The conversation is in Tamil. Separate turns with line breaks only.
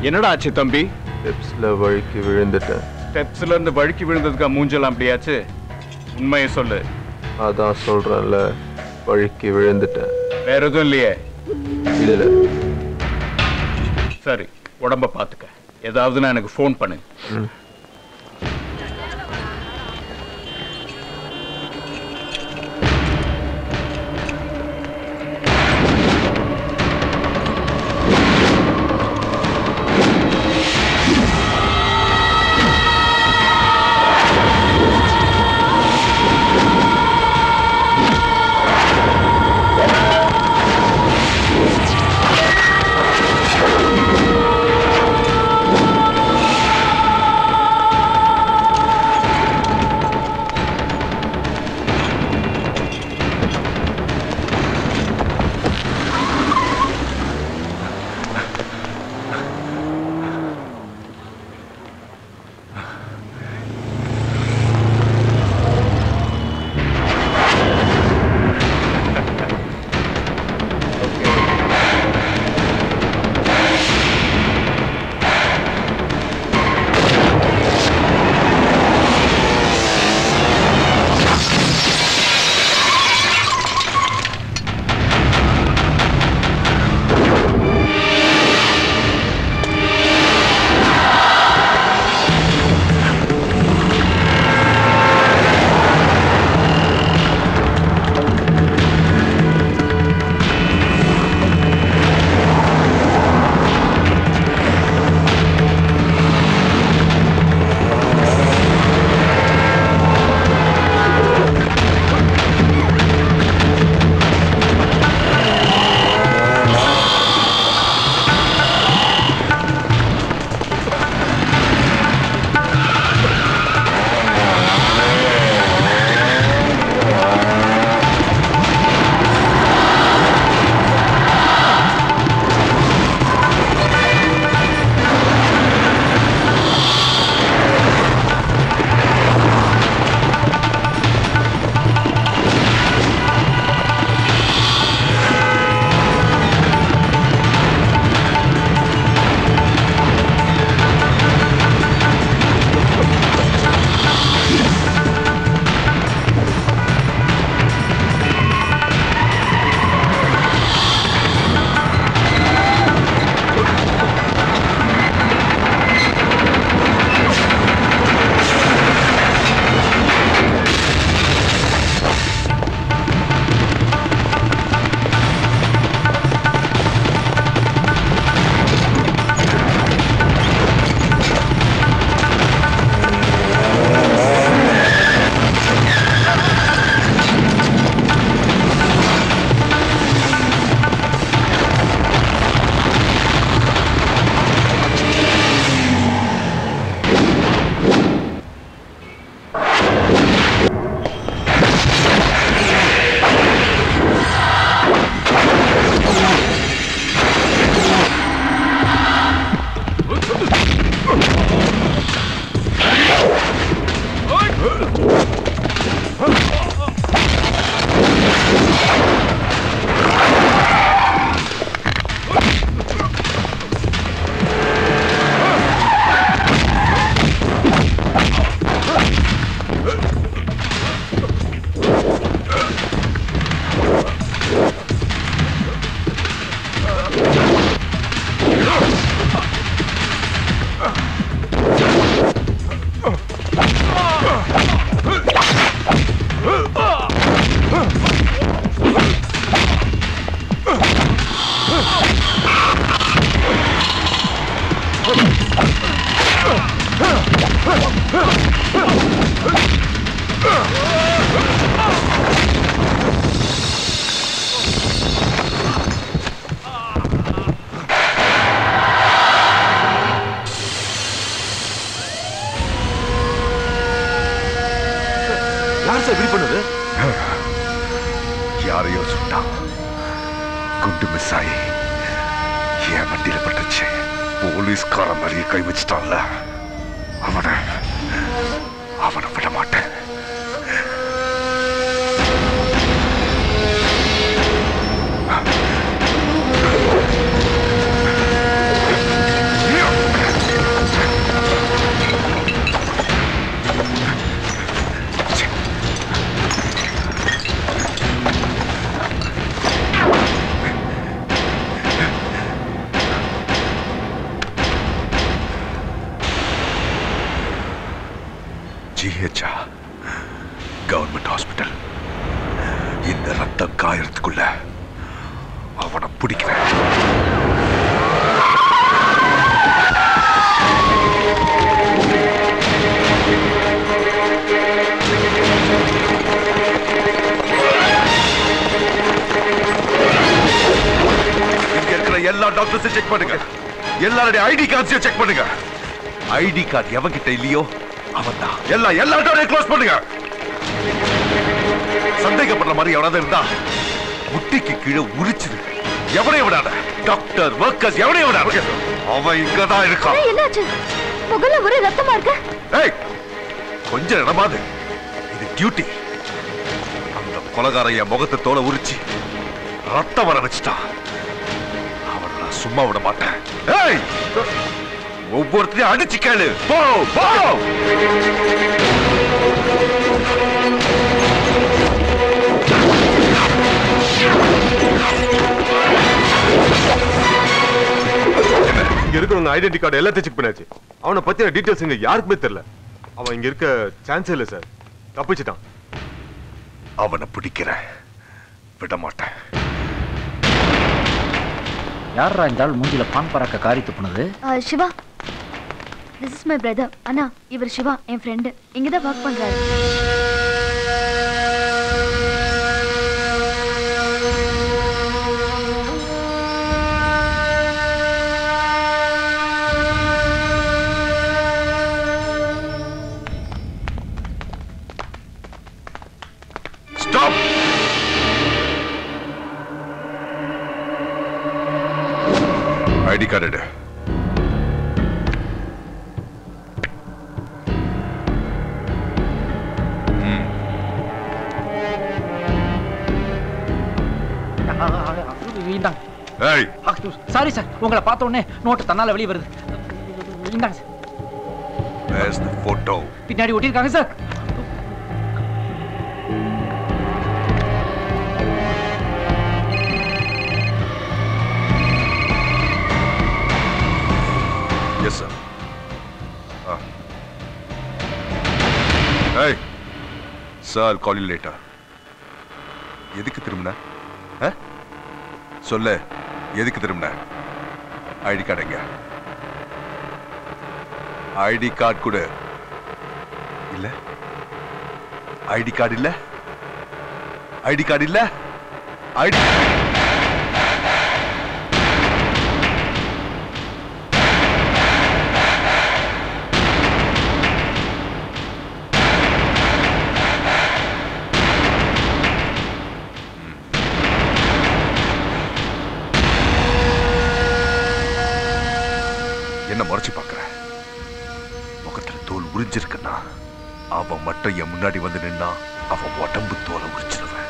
என்னடா ஆச்சு தம்பி
ஸ்டெப்ஸ்ல வழுக்கி விழுந்துட்டேன்
ஸ்டெப்ஸ்ல இருந்து வழுக்கி விழுந்ததுக்கா மூஞ்செல்லாம் அப்படியாச்சு உண்மையை சொல்லு
அதான் சொல்றேன்ல வழுக்கி விழுந்துட்டேன்
வேற எதுவும் இல்லையே
இல்ல
சரி உடம்ப பாத்துக்க ஏதாவதுன்னா எனக்கு ஃபோன் பண்ணு
ம்.
யார் சார் இப்படி பண்ணது
யாரையோ சுட்டான் குண்டு மிஸ் ஆகி என் வண்டியில பட்டுச்சு போலீஸ்கார மாதிரியே கை வச்சிட்டான்ல அவனை அவனை விட மாட்டேன் Yeah. முடிக்கிறதுக்குள்ள அவனை பிடிக்கிறேன் இங்க இருக்கிற எல்லா டாக்டர்ஸையும் செக் பண்ணுங்க எல்லாருடைய ஐடி கார்ட்ஸையும் செக் பண்ணுங்க ஐடி கார்டு எவன்கிட்ட இல்லையோ அவன் தான் எல்லா எல்லா டோரையும் க்ளோஸ் பண்ணுங்க சந்தேகப்படுற மாதிரி எவனாவது இருந்தா முட்டிக்கு கீழே உரிச்சிரு எவனையும் விடாத டாக்டர் ஒர்க்கர்ஸ் எவனையும் விடாத அவன் இங்கதான் இருக்கான்
ஏய், என்னாச்சு முகல்ல ஒரே ரத்தமா இருக்கு
ஏய் கொஞ்சம் இடமாது இது டியூட்டி அந்த கொலகார என் முகத்தை தோலை உரிச்சு ரத்தம் வர வச்சுட்டான் அவனை நான் சும்மா விட மாட்டேன் ஏய் ஒவ்வொருத்தரையும் அடிச்சு கேளு போ போ
இங்க இருக்கிறவங்க ஐடென்டி கார்டு எல்லாத்தையும் செக் பண்ணியாச்சு அவனை பத்தின டீடைல்ஸ் இங்க யாருக்குமே தெரியல அவன் இங்க இருக்க சான்ஸே இல்ல சார் தப்பிச்சிட்டான்
அவனை பிடிக்கிறேன் விட மாட்டேன்
யாரா இந்த ஆள் மூஞ்சில பான் பறக்க காரி துப்புனது
ஆ, Siva this is my brother அண்ணா இவர் சிவா என் ஃப்ரெண்டு இங்க தான் ஒர்க் பண்றாரு
ஸ்டாப் ஐடி கார்டு எடு
இந்தாங்க
ஏய்
சாரி சார் உங்களை பார்த்த உடனே நோட்டு தன்னால வெளியே வருது இந்தாங்க சார்
where's the photo
பின்னாடி ஒட்டியிருக்காங்க sir
Yes, sir. Ah. Hey, sir, I'll call you later. எதுக்கு திரும்பின ஆ? சொல்லு எதுக்கு திரும்பின ஐடி கார்டு எங்க ஐடி கார்டு கொடு இல்ல ஐடி கார்டு இல்ல ஐடி கார்டு இல்ல ஐடி என்ன முறைச்சு பார்க்கற முகத்துல தோல் உரிஞ்சிருக்குன்னா அவன் மட்டும் என் முன்னாடி வந்து நின்னா அவன் உடம்பு தோலை உரிச்சிருவேன்